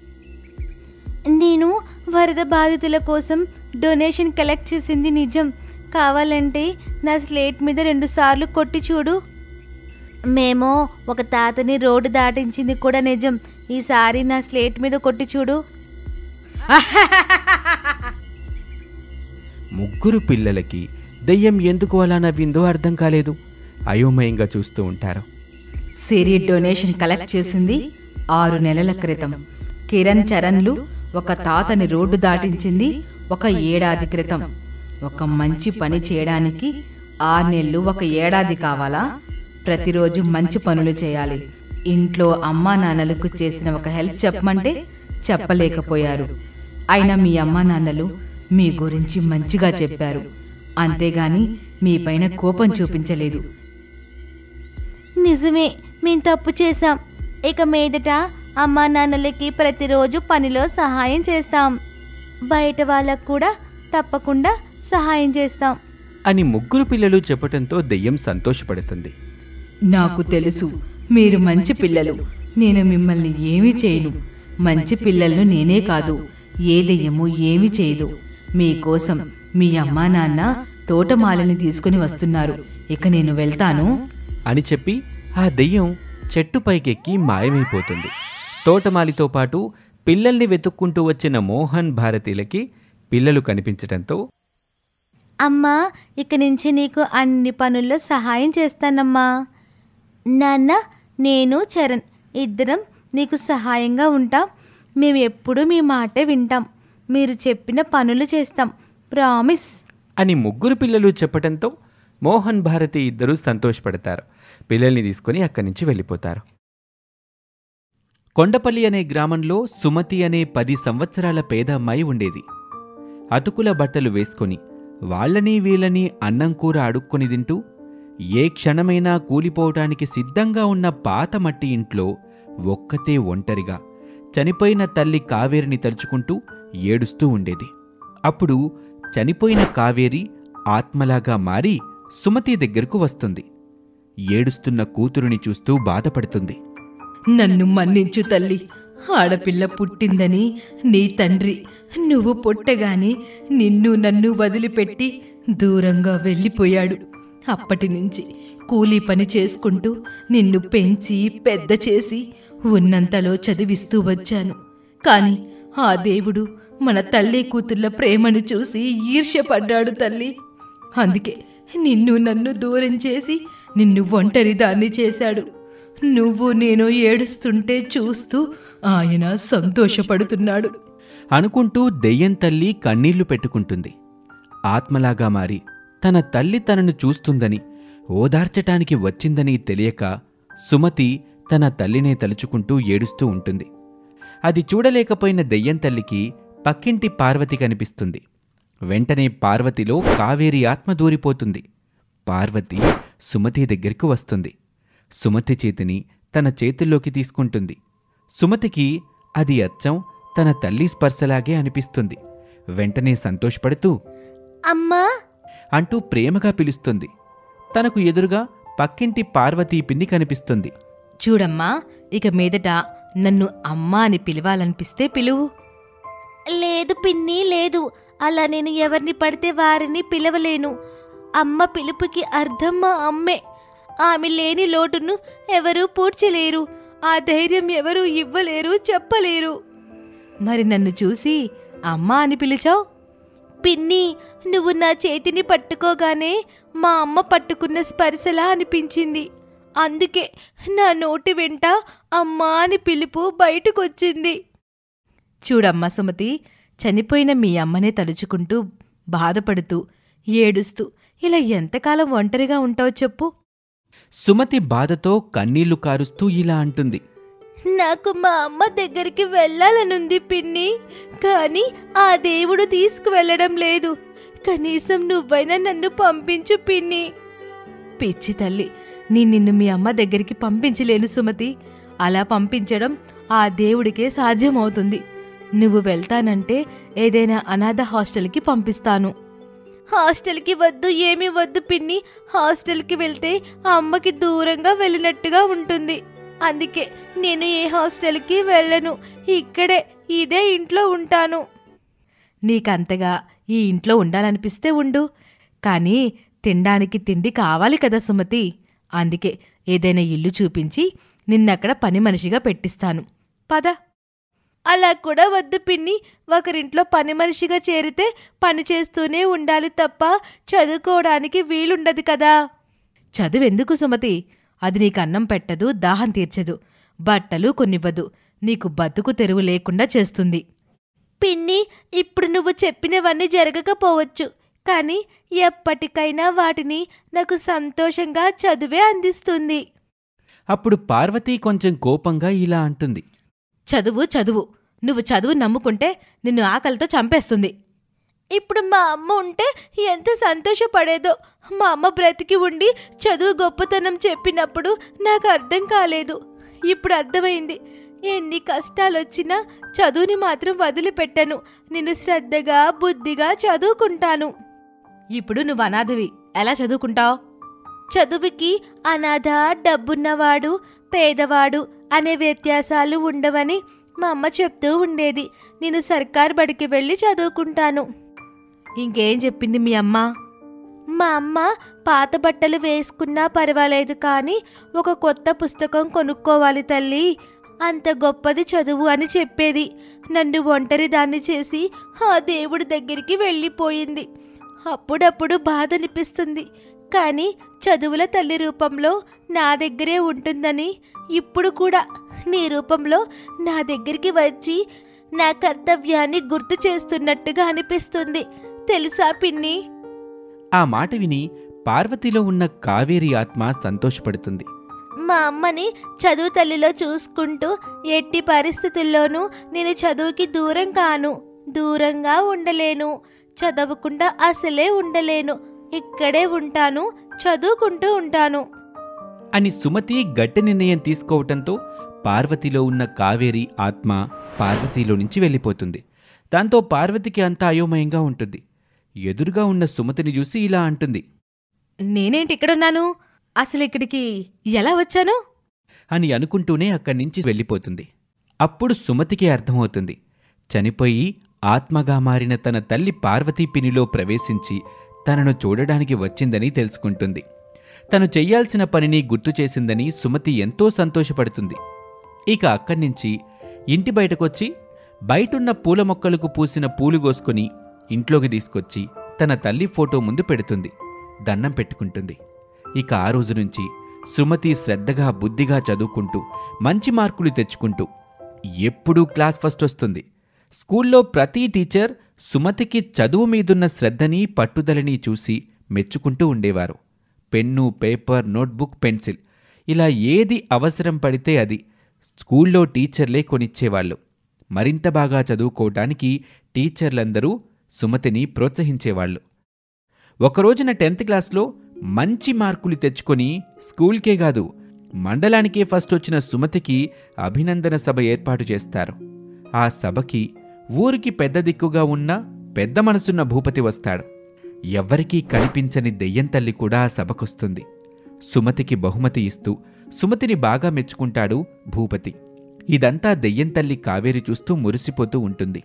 నేను వరద బాధితుల కోసం డొనేషన్ కలెక్ట్ చేసింది నిజం కావాలంటే నా స్లేట్ మీద రెండు సార్లు కొట్టి చూడు మేము ఒక తాతని రోడ్డు దాటించింది కూడా నిజం ఈసారి నా స్లేట్ మీద కొట్టి చూడు ముగ్గురు పిల్లలకి దెయ్యం ఎందుకు అలా నవ్విందో అర్థం కాలేదు అయోమయంగా చూస్తూ ఉంటారు సిరి డొనేషన్ కలెక్ట్ చేసింది ఆరు నెలల క్రితం కిరణ్ చరణ్లు ఒక తాతని రోడ్డు దాటించింది ఒక ఏడాది క్రితం ఒక మంచి పని చేయడానికి ఆరు నెలలు ఒక ఏడాది కావాలా ప్రతిరోజు మంచి పనులు చేయాలి ఇంట్లో అమ్మా నాన్నలకు చేసిన ఒక హెల్ప్ చెప్పమంటే చెప్పలేకపోయారు అయినా మీ అమ్మా నాన్నలు మీ గురించి మంచిగా చెప్పారు అంతేగాని మీ పైన కోపం చూపించలేదు నిజమే మేము తప్పు చేశాం ఇక మీదట అమ్మా నాన్నలకి ప్రతిరోజు పనిలో సహాయం చేస్తాం బయట వాళ్ళకు కూడా తప్పకుండా సహాయం చేస్తాం అని ముగ్గురు పిల్లలు చెప్పటంతో దెయ్యం సంతోషపడుతుంది నాకు తెలుసు మీరు మంచి పిల్లలు నేను మిమ్మల్ని ఏమీ చేయను మంచి పిల్లలను నేనే కాదు ఏ దెయ్యము ఏమీ చేయదు మీకోసం మీ అమ్మా నాన్న తోటమాలని తీసుకుని వస్తున్నారు ఇక నేను వెళ్తాను అని చెప్పి ఆ దెయ్యం చెట్టు పైకెక్కి మాయమైపోతుంది తోటమాలితో పాటు పిల్లల్ని వెతుక్కుంటూ వచ్చిన మోహన్ భారతీలకి పిల్లలు కనిపించటంతో అమ్మా ఇక నుంచి నీకు అన్ని పనుల్లో సహాయం చేస్తానమ్మా నాన్న నేను చరణ్ ఇద్దరం నీకు సహాయంగా ఉంటాం మేము ఎప్పుడూ మీ మాటే వింటాం మీరు చెప్పిన పనులు చేస్తాం ప్రామిస్ అని ముగ్గురు పిల్లలు చెప్పటంతో మోహన్ భారతి ఇద్దరూ సంతోషపడతారు పిల్లల్ని తీసుకుని అక్కడి నుంచి వెళ్ళిపోతారు కొండపల్లి అనే గ్రామంలో సుమతి అనే పది సంవత్సరాల పేద అమ్మాయి ఉండేది అతుకుల బట్టలు వేసుకొని వాళ్ళని వీళ్ళని అన్నం కూర అడుక్కొని తింటూ ఏ క్షణమైనా కూలిపోవటానికి సిద్ధంగా ఉన్న పాత మట్టి ఇంట్లో ఒక్కతే ఒంటరిగా చనిపోయిన తల్లి కావేరిని తలుచుకుంటూ ఏడుస్తూ ఉండేది అప్పుడు చనిపోయిన కావేరి ఆత్మలాగా మారి సుమతి దగ్గరకు వస్తుంది ఏడుస్తున్న కూతురుని చూస్తూ బాధపడుతుంది నన్ను మన్నించు తల్లి ఆడపిల్ల పుట్టిందని నీ తండ్రి నువ్వు పుట్టగాని నిన్ను నన్ను వదిలిపెట్టి దూరంగా వెళ్ళిపోయాడు అప్పటి నుంచి కూలీ పని చేసుకుంటూ నిన్ను పెంచి పెద్ద చేసి ఉన్నంతలో చదివిస్తూ వచ్చాను కాని ఆ దేవుడు మన తల్లి కూతుర్ల ప్రేమను చూసి ఈర్ష్యపడ్డాడు తల్లి అందుకే నిన్ను నన్ను దూరం చేసి నిన్ను ఒంటరి దాన్ని చేశాడు నువ్వు నేను ఏడుస్తుంటే చూస్తూ ఆయన సంతోషపడుతున్నాడు అనుకుంటూ దెయ్యం తల్లి కన్నీళ్లు పెట్టుకుంటుంది ఆత్మలాగా మారి తన తల్లి తనను చూస్తుందని ఓదార్చటానికి వచ్చిందని తెలియక సుమతి తన తల్లినే తలుచుకుంటూ ఏడుస్తూ ఉంటుంది అది చూడలేకపోయిన దెయ్యం తల్లికి పక్కింటి పార్వతి కనిపిస్తుంది వెంటనే పార్వతిలో కావేరి ఆత్మ దూరిపోతుంది పార్వతి సుమతి దగ్గరికి వస్తుంది సుమతి చేతిని తన చేతుల్లోకి తీసుకుంటుంది సుమతికి అది అచ్చం తన తల్లి స్పర్శలాగే అనిపిస్తుంది వెంటనే సంతోషపడుతూ అమ్మా అంటూ ప్రేమగా పిలుస్తుంది తనకు ఎదురుగా పక్కింటి పార్వతీ పిన్ని కనిపిస్తుంది చూడమ్మా ఇక మీదట నన్ను అమ్మా అని పిలవాలనిపిస్తే పిలువు లేదు పిన్ని లేదు అలా నేను ఎవరిని పడితే వారిని పిలవలేను అమ్మ పిలుపుకి అర్థం మా అమ్మే ఆమె లేని లోటును ఎవరూ పూడ్చలేరు ఆ ధైర్యం ఎవరూ ఇవ్వలేరు చెప్పలేరు మరి నన్ను చూసి అమ్మా అని పిలిచావు పిన్ని నువ్వు నా చేతిని పట్టుకోగానే మా అమ్మ పట్టుకున్న స్పర్శలా అనిపించింది అందుకే నా నోటి వెంట అమ్మా అని పిలుపు బయటకొచ్చింది చూడమ్మా సుమతి చనిపోయిన మీ అమ్మనే తలుచుకుంటూ బాధపడుతూ ఏడుస్తూ ఇలా ఎంతకాలం ఒంటరిగా ఉంటావో చెప్పు సుమతి బాధతో కన్నీళ్లు కారుస్తూ ఇలా అంటుంది నాకు మా అమ్మ దగ్గరికి వెళ్ళాలనుంది పిన్ని కానీ ఆ దేవుడు తీసుకువెళ్ళడం లేదు కనీసం నువ్వైనా నన్ను పంపించు పిన్ని పిచ్చి తల్లి నీ నిన్ను మీ అమ్మ దగ్గరికి పంపించలేను సుమతి అలా పంపించడం ఆ దేవుడికే సాధ్యమవుతుంది నువ్వు వెళ్తానంటే ఏదైనా అనాథ హాస్టల్కి పంపిస్తాను హాస్టల్కి వద్దు ఏమీ వద్దు పిన్ని హాస్టల్కి వెళ్తే ఆ అమ్మకి దూరంగా వెళ్ళినట్టుగా ఉంటుంది అందుకే నేను ఏ హాస్టల్కి వెళ్ళను ఇక్కడే ఇదే ఇంట్లో ఉంటాను నీకంతగా ఈ ఇంట్లో ఉండాలనిపిస్తే ఉండు కానీ తినడానికి తిండి కావాలి కదా సుమతి అందుకే ఏదైనా ఇల్లు చూపించి నిన్నక్కడ పని మనిషిగా పెట్టిస్తాను పద అలా కూడా వద్దు పిన్ని ఒకరింట్లో పని మనిషిగా చేరితే పని చేస్తూనే ఉండాలి తప్ప చదువుకోవడానికి వీలుండదు కదా చదువెందుకు సుమతి అది నీకు అన్నం పెట్టదు దాహం తీర్చదు బట్టలు కొనివ్వదు నీకు బతుకు తెరువు లేకుండా చేస్తుంది పిన్ని ఇప్పుడు నువ్వు చెప్పినవన్నీ జరగకపోవచ్చు కానీ ఎప్పటికైనా వాటిని నాకు సంతోషంగా చదువే అందిస్తుంది అప్పుడు పార్వతి కొంచెం కోపంగా ఇలా అంటుంది చదువు చదువు నువ్వు చదువు నమ్ముకుంటే నిన్ను ఆకలితో చంపేస్తుంది ఇప్పుడు మా అమ్మ ఉంటే ఎంత సంతోషపడేదో మా అమ్మ బ్రతికి ఉండి చదువు గొప్పతనం చెప్పినప్పుడు నాకు అర్థం కాలేదు ఇప్పుడు అర్థమైంది ఎన్ని కష్టాలొచ్చినా చదువుని మాత్రం వదిలిపెట్టను నేను శ్రద్ధగా బుద్ధిగా చదువుకుంటాను ఇప్పుడు నువ్వు అనాథవి ఎలా చదువుకుంటావు చదువుకి అనాథ డబ్బున్నవాడు పేదవాడు అనే వ్యత్యాసాలు ఉండవని మా అమ్మ చెప్తూ ఉండేది నేను సర్కార్ బడికి వెళ్ళి చదువుకుంటాను ఇంకేం చెప్పింది మీ అమ్మ మా అమ్మ పాత బట్టలు వేసుకున్నా పర్వాలేదు కానీ ఒక కొత్త పుస్తకం కొనుక్కోవాలి తల్లి అంత గొప్పది చదువు అని చెప్పేది నన్ను ఒంటరి దాన్ని చేసి ఆ దేవుడి దగ్గరికి వెళ్ళిపోయింది అప్పుడప్పుడు బాధ అనిపిస్తుంది కానీ చదువుల తల్లి రూపంలో నా దగ్గరే ఉంటుందని ఇప్పుడు కూడా నీ రూపంలో నా దగ్గరికి వచ్చి నా కర్తవ్యాన్ని గుర్తు చేస్తున్నట్టుగా అనిపిస్తుంది తెలుసా పిన్ని ఆ మాట విని పార్వతిలో ఉన్న కావేరి ఆత్మ సంతోషపడుతుంది మా అమ్మని చదువు తల్లిలో చూసుకుంటూ ఎట్టి పరిస్థితుల్లోనూ నేను చదువుకి దూరం కాను దూరంగా ఉండలేను చదవకుండా అసలే ఉండలేను ఇక్కడే ఉంటాను చదువుకుంటూ ఉంటాను అని సుమతి గట్టి నిర్ణయం తీసుకోవటంతో పార్వతిలో ఉన్న కావేరి ఆత్మ పార్వతిలో నుంచి వెళ్ళిపోతుంది దాంతో పార్వతికి అంతా అయోమయంగా ఉంటుంది ఎదురుగా ఉన్న సుమతిని చూసి ఇలా అంటుంది నేనేంటి ఇక్కడున్నాను అసలు ఇక్కడికి ఎలా వచ్చాను అని అనుకుంటూనే అక్కడి నుంచి వెళ్ళిపోతుంది అప్పుడు సుమతికి అర్థమవుతుంది చనిపోయి ఆత్మగా మారిన తన తల్లి పార్వతీ పినిలో ప్రవేశించి తనను చూడడానికి వచ్చిందని తెలుసుకుంటుంది తను చెయ్యాల్సిన పనిని గుర్తు చేసిందని సుమతి ఎంతో సంతోషపడుతుంది ఇక అక్కడి నుంచి ఇంటి బయటకొచ్చి బయటున్న పూల మొక్కలకు పూసిన పూలు కోసుకొని ఇంట్లోకి తీసుకొచ్చి తన తల్లి ఫోటో ముందు పెడుతుంది దండం పెట్టుకుంటుంది ఇక ఆ రోజు నుంచి సుమతి శ్రద్ధగా బుద్ధిగా చదువుకుంటూ మంచి మార్కులు తెచ్చుకుంటూ ఎప్పుడూ క్లాస్ ఫస్ట్ వస్తుంది స్కూల్లో ప్రతి టీచర్ సుమతికి చదువు మీదున్న శ్రద్ధని పట్టుదలని చూసి మెచ్చుకుంటూ ఉండేవారు పెన్ను పేపర్ నోట్బుక్ పెన్సిల్ ఇలా ఏది అవసరం పడితే అది స్కూల్లో టీచర్లే కొనిచ్చేవాళ్ళు మరింత బాగా చదువుకోవటానికి టీచర్లందరూ సుమతిని ప్రోత్సహించేవాళ్ళు ఒకరోజున టెన్త్ క్లాస్లో మంచి మార్కులు తెచ్చుకొని స్కూల్కే కాదు మండలానికే ఫస్ట్ వచ్చిన సుమతికి అభినందన సభ ఏర్పాటు చేస్తారు ఆ సభకి ఊరికి పెద్ద దిక్కుగా ఉన్న పెద్ద మనసున్న భూపతి వస్తాడు ఎవ్వరికీ కనిపించని దెయ్యం తల్లి కూడా ఆ సభకొస్తుంది సుమతికి బహుమతి ఇస్తూ సుమతిని బాగా మెచ్చుకుంటాడు భూపతి ఇదంతా దెయ్యం తల్లి కావేరి చూస్తూ మురిసిపోతూ ఉంటుంది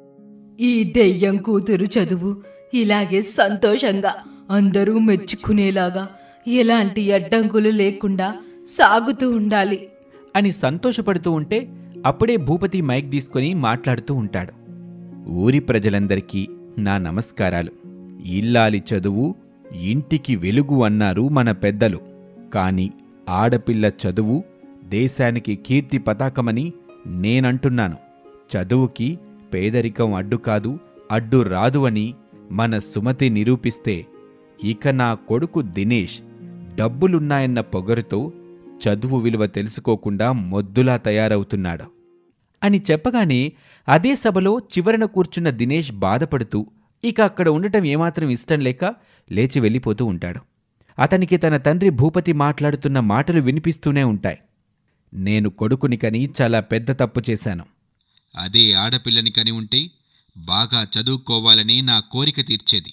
ఈ దెయ్యం కూతురు చదువు ఇలాగే సంతోషంగా అందరూ మెచ్చుకునేలాగా ఎలాంటి అడ్డంకులు లేకుండా సాగుతూ ఉండాలి అని సంతోషపడుతూ ఉంటే అప్పుడే భూపతి మైక్ తీసుకొని మాట్లాడుతూ ఉంటాడు ఊరి ప్రజలందరికీ నా నమస్కారాలు ఇల్లాలి చదువు ఇంటికి వెలుగు అన్నారు మన పెద్దలు కాని ఆడపిల్ల చదువు దేశానికి కీర్తి పతాకమని నేనంటున్నాను చదువుకి పేదరికం అడ్డు కాదు అడ్డు రాదు అని మన సుమతి నిరూపిస్తే ఇక నా కొడుకు దినేష్ డబ్బులున్నాయన్న పొగరుతో చదువు విలువ తెలుసుకోకుండా మొద్దులా తయారవుతున్నాడు అని చెప్పగానే అదే సభలో చివరన కూర్చున్న దినేష్ బాధపడుతూ ఇక అక్కడ ఉండటం ఏమాత్రం ఇష్టం లేక లేచి వెళ్ళిపోతూ ఉంటాడు అతనికి తన తండ్రి భూపతి మాట్లాడుతున్న మాటలు వినిపిస్తూనే ఉంటాయి నేను కొడుకుని కని చాలా పెద్ద తప్పు చేశాను అదే ఆడపిల్లని కని ఉంటే బాగా చదువుకోవాలని నా కోరిక తీర్చేది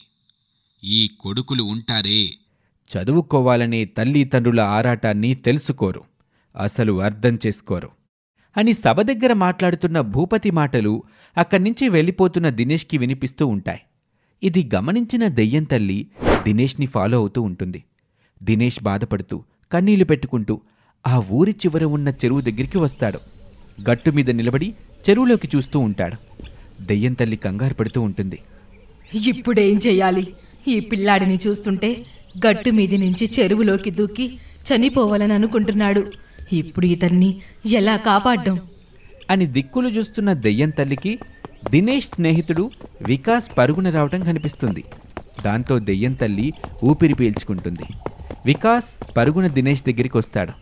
ఈ కొడుకులు ఉంటారే చదువుకోవాలనే తల్లిదండ్రుల ఆరాటాన్ని తెలుసుకోరు అసలు అర్థం చేసుకోరు అని సభ దగ్గర మాట్లాడుతున్న భూపతి మాటలు అక్కడి నుంచి వెళ్ళిపోతున్న దినేష్కి వినిపిస్తూ ఉంటాయి ఇది గమనించిన దెయ్యం తల్లి దినేష్ని ఫాలో అవుతూ ఉంటుంది దినేష్ బాధపడుతూ కన్నీళ్లు పెట్టుకుంటూ ఆ ఊరి చివర ఉన్న చెరువు దగ్గరికి వస్తాడు గట్టు మీద నిలబడి చెరువులోకి చూస్తూ ఉంటాడు దెయ్యం తల్లి కంగారు పడుతూ ఉంటుంది ఇప్పుడేం చెయ్యాలి ఈ పిల్లాడిని చూస్తుంటే గట్టు మీది నుంచి చెరువులోకి దూకి చనిపోవాలని అనుకుంటున్నాడు ఇప్పుడు ఇతన్ని ఎలా కాపాడ్డం అని దిక్కులు చూస్తున్న దెయ్యం తల్లికి దినేష్ స్నేహితుడు వికాస్ పరుగున రావటం కనిపిస్తుంది దాంతో దెయ్యం తల్లి ఊపిరి పీల్చుకుంటుంది వికాస్ పరుగున దినేష్ దగ్గరికి వస్తాడు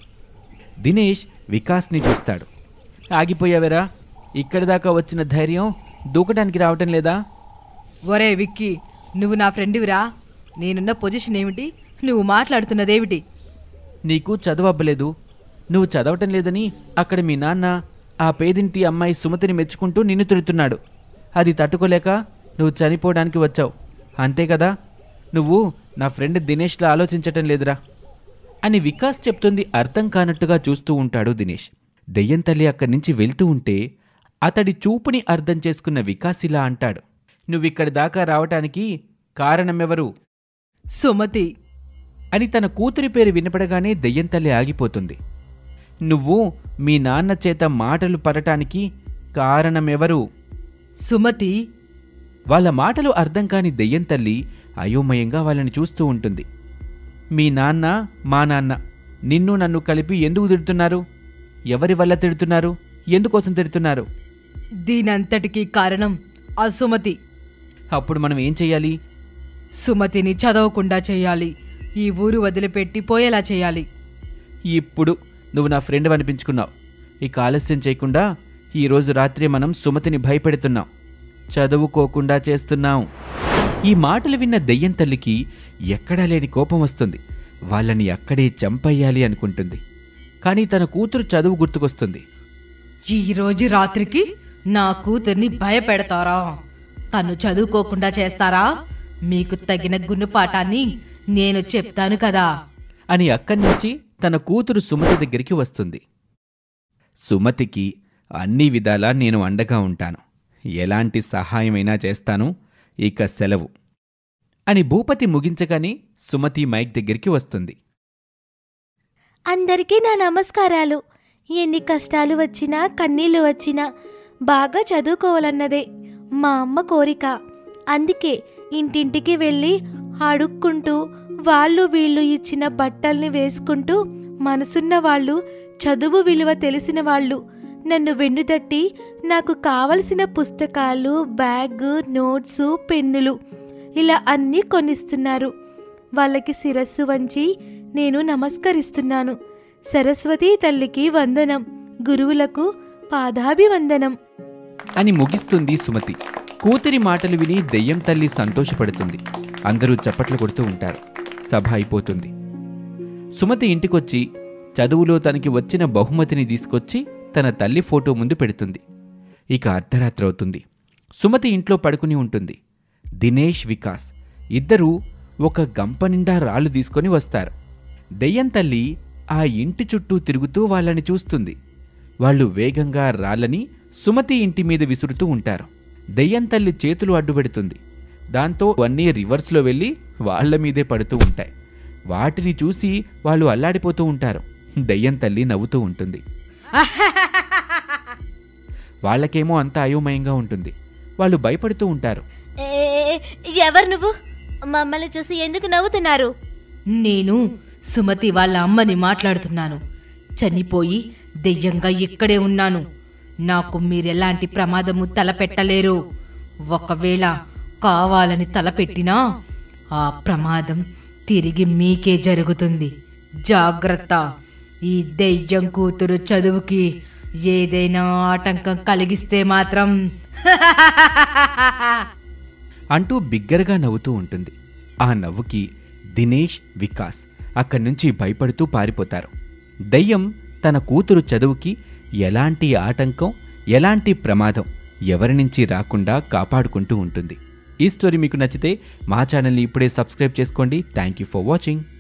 దినేష్ వికాస్ని చూస్తాడు ఆగిపోయావెరా ఇక్కడి దాకా వచ్చిన ధైర్యం దూకడానికి రావటం లేదా ఒరే విక్కీ నువ్వు నా ఫ్రెండ్విరా నేనున్న పొజిషన్ ఏమిటి నువ్వు మాట్లాడుతున్నదేమిటి నీకు చదువు అబ్బలేదు నువ్వు చదవటం లేదని అక్కడ మీ నాన్న ఆ పేదింటి అమ్మాయి సుమతిని మెచ్చుకుంటూ నిన్ను తిడుతున్నాడు అది తట్టుకోలేక నువ్వు చనిపోవడానికి వచ్చావు అంతే కదా నువ్వు నా ఫ్రెండ్ దినేష్లా ఆలోచించటం లేదురా అని వికాస్ చెప్తుంది అర్థం కానట్టుగా చూస్తూ ఉంటాడు దినేష్ దెయ్యం తల్లి అక్కడి నుంచి వెళ్తూ ఉంటే అతడి చూపుని అర్థం చేసుకున్న వికాస్ ఇలా అంటాడు నువ్విక్కడి దాకా రావటానికి కారణమెవరు సుమతి అని తన కూతురి పేరు వినపడగానే దెయ్యం తల్లి ఆగిపోతుంది నువ్వు మీ నాన్న చేత మాటలు పడటానికి కారణమెవరు సుమతి వాళ్ళ మాటలు అర్థం కాని దెయ్యం తల్లి అయోమయంగా వాళ్ళని చూస్తూ ఉంటుంది మీ నాన్న మా నాన్న నిన్ను నన్ను కలిపి ఎందుకు తిడుతున్నారు ఎవరి వల్ల తిడుతున్నారు ఎందుకోసం తిడుతున్నారు దీనంతటికీ కారణం ఆ సుమతి అప్పుడు మనం ఏం చెయ్యాలి సుమతిని చదవకుండా చేయాలి ఈ ఊరు వదిలిపెట్టి పోయేలా చేయాలి ఇప్పుడు నువ్వు నా ఫ్రెండ్ అనిపించుకున్నావు ఇక ఆలస్యం చేయకుండా ఈరోజు రాత్రి మనం సుమతిని భయపెడుతున్నాం చదువుకోకుండా చేస్తున్నాం ఈ మాటలు విన్న దెయ్యం తల్లికి ఎక్కడా లేని కోపం వస్తుంది వాళ్ళని అక్కడే చంపయ్యాలి అనుకుంటుంది కానీ తన కూతురు చదువు గుర్తుకొస్తుంది ఈ రోజు రాత్రికి నా కూతుర్ని భయపెడతారా తను చదువుకోకుండా చేస్తారా మీకు తగిన గుణపాఠాన్ని నేను చెప్తాను కదా అని అక్కడి నుంచి తన కూతురు సుమతి దగ్గరికి వస్తుంది సుమతికి అన్ని విధాలా నేను అండగా ఉంటాను ఎలాంటి సహాయమైనా చేస్తాను ఇక సెలవు అని భూపతి ముగించగానే సుమతి మైక్ దగ్గరికి వస్తుంది అందరికీ నా నమస్కారాలు ఎన్ని కష్టాలు వచ్చినా కన్నీళ్లు వచ్చినా బాగా చదువుకోవాలన్నదే మా అమ్మ కోరిక అందుకే ఇంటింటికి వెళ్ళి అడుక్కుంటూ వాళ్ళు వీళ్ళు ఇచ్చిన బట్టల్ని వేసుకుంటూ మనసున్న వాళ్ళు చదువు విలువ తెలిసిన వాళ్ళు నన్ను వెన్నుదట్టి నాకు కావలసిన పుస్తకాలు బ్యాగ్ నోట్సు పెన్నులు ఇలా అన్నీ కొనిస్తున్నారు వాళ్ళకి శిరస్సు వంచి నేను నమస్కరిస్తున్నాను సరస్వతీ తల్లికి వందనం గురువులకు పాదాభివందనం అని ముగిస్తుంది సుమతి కూతురి మాటలు విని దెయ్యం తల్లి సంతోషపడుతుంది అందరూ చప్పట్లు కొడుతూ ఉంటారు సభ అయిపోతుంది సుమతి ఇంటికొచ్చి చదువులో తనకి వచ్చిన బహుమతిని తీసుకొచ్చి తన తల్లి ఫోటో ముందు పెడుతుంది ఇక అర్ధరాత్రి అవుతుంది సుమతి ఇంట్లో పడుకుని ఉంటుంది దినేష్ వికాస్ ఇద్దరూ ఒక గంప నిండా రాళ్ళు తీసుకొని వస్తారు దెయ్యం తల్లి ఆ ఇంటి చుట్టూ తిరుగుతూ వాళ్ళని చూస్తుంది వాళ్ళు వేగంగా రాళ్ళని సుమతి ఇంటి మీద విసురుతూ ఉంటారు దెయ్యం తల్లి చేతులు అడ్డుపెడుతుంది దాంతో అన్నీ రివర్స్లో వెళ్ళి వాళ్ళ మీదే పడుతూ ఉంటాయి వాటిని చూసి వాళ్ళు అల్లాడిపోతూ ఉంటారు దెయ్యం తల్లి నవ్వుతూ ఉంటుంది వాళ్ళకేమో అంత అయోమయంగా ఉంటుంది వాళ్ళు భయపడుతూ ఉంటారు ఎవరు నువ్వు మమ్మల్ని చూసి ఎందుకు నవ్వుతున్నారు నేను సుమతి వాళ్ళ అమ్మని మాట్లాడుతున్నాను చనిపోయి దెయ్యంగా ఇక్కడే ఉన్నాను నాకు మీరెలాంటి ప్రమాదము తలపెట్టలేరు ఒకవేళ కావాలని తలపెట్టినా ఆ ప్రమాదం తిరిగి మీకే జరుగుతుంది జాగ్రత్త ఈ దెయ్యం కూతురు చదువుకి ఏదైనా ఆటంకం కలిగిస్తే మాత్రం అంటూ బిగ్గరగా నవ్వుతూ ఉంటుంది ఆ నవ్వుకి దినేష్ వికాస్ అక్కడి నుంచి భయపడుతూ పారిపోతారు దయ్యం తన కూతురు చదువుకి ఎలాంటి ఆటంకం ఎలాంటి ప్రమాదం ఎవరి నుంచి రాకుండా కాపాడుకుంటూ ఉంటుంది ఈ స్టోరీ మీకు నచ్చితే మా ఛానల్ని ఇప్పుడే సబ్స్క్రైబ్ చేసుకోండి థ్యాంక్ యూ ఫర్ వాచింగ్